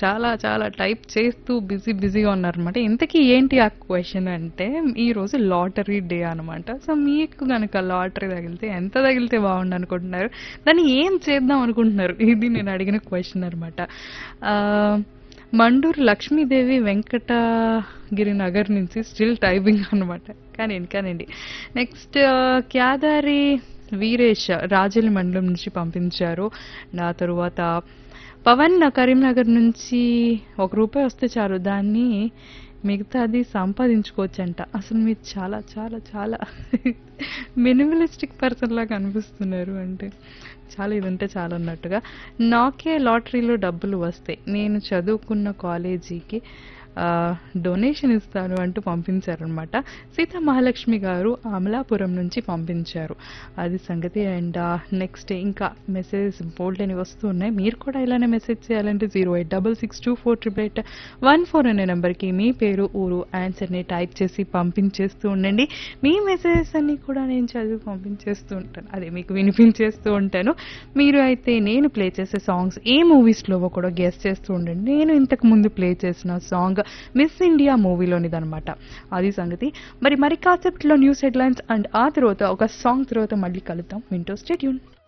చాలా చాలా టైప్ చేస్తూ బిజీ బిజీగా ఉన్నారనమాట ఇంతకీ ఏంటి ఆ క్వశ్చన్ అంటే ఈ రోజు లాటరీ డే అనమాట సో మీకు కనుక లాటరీ తగిలితే ఎంత తగిలితే బాగుండు అనుకుంటున్నారు దాన్ని ఏం చేద్దాం అనుకుంటున్నారు ఇది నేను అడిగిన క్వశ్చన్ అనమాట మండూరు లక్ష్మీదేవి వెంకటగిరి నగర్ నుంచి స్టిల్ టైపింగ్ అనమాట కానీ కానండి నెక్స్ట్ క్యాదారి వీరేష్ రాజుల మండలం నుంచి పంపించారు నా తరువాత పవన్ కరీంనగర్ నుంచి ఒక రూపాయి వస్తే చాలు దాన్ని మిగతాది సంపాదించుకోవచ్చంట అసలు మీరు చాలా చాలా చాలా మినిమలిస్టిక్ పర్సన్ లాగా అనిపిస్తున్నారు అంటే చాలా ఇది ఉంటే చాలా అన్నట్టుగా నాకే లాటరీలో డబ్బులు వస్తాయి నేను చదువుకున్న కాలేజీకి డొనేషన్ ఇస్తాను అంటూ పంపించారనమాట సీతా మహాలక్ష్మి గారు అమలాపురం నుంచి పంపించారు అది సంగతి అండ్ నెక్స్ట్ ఇంకా మెసేజ్ బోల్డ్ అని వస్తూ ఉన్నాయి మీరు కూడా ఇలానే మెసేజ్ చేయాలంటే zero eight double six two four triple eight one four అనే నెంబర్కి మీ పేరు ఊరు ఆన్సర్ని టైప్ చేసి పంపించేస్తూ ఉండండి మీ మెసేజెస్ అన్ని కూడా నేను చదివి పంపించేస్తూ ఉంటాను అదే మీకు వినిపించేస్తూ ఉంటాను మీరు అయితే నేను ప్లే చేసే సాంగ్స్ ఏ మూవీస్లో కూడా గెస్ట్ చేస్తూ ఉండండి నేను ఇంతకు ముందు ప్లే చేసిన సాంగ్ మిస్ ఇండియా మూవీలోనిదనమాట అది సంగతి మరి మరి కాన్సెప్ట్లో న్యూస్ హెడ్లైన్స్ అండ్ ఆ తర్వాత ఒక సాంగ్ తర్వాత మళ్ళీ కలుద్దాం వింటో స్టేట్యూన్